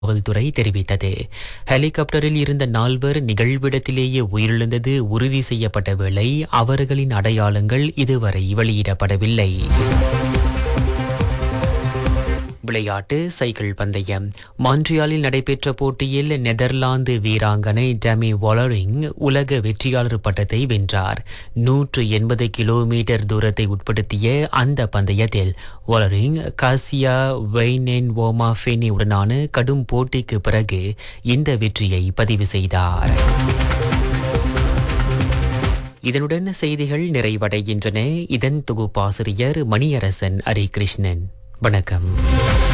காவல்துறை தெரிவித்தது ஹெலிகாப்டரில் இருந்த நால்வர் நிகழ்விடத்திலேயே உயிரிழந்தது உறுதி செய்யப்பட்ட வேளை அவர்களின் அடையாளங்கள் இதுவரை வெளியிடப்படவில்லை விளையாட்டு சைக்கிள் பந்தயம் மான்ட்ரியாலில் நடைபெற்ற போட்டியில் நெதர்லாந்து வீராங்கனை டெமி வாலரிங் உலக வெற்றியாளர் பட்டத்தை வென்றார் நூற்று எண்பது கிலோமீட்டர் தூரத்தை உட்படுத்திய அந்த பந்தயத்தில் வாலரிங் காசியா வெய்னென் ஓமா ஃபெனி உடனான கடும் போட்டிக்கு பிறகு இந்த வெற்றியை பதிவு செய்தார் இதனுடன் செய்திகள் நிறைவடைகின்றன இதன் தொகுப்பாசிரியர் மணியரசன் ஹரிகிருஷ்ணன் வணக்கம்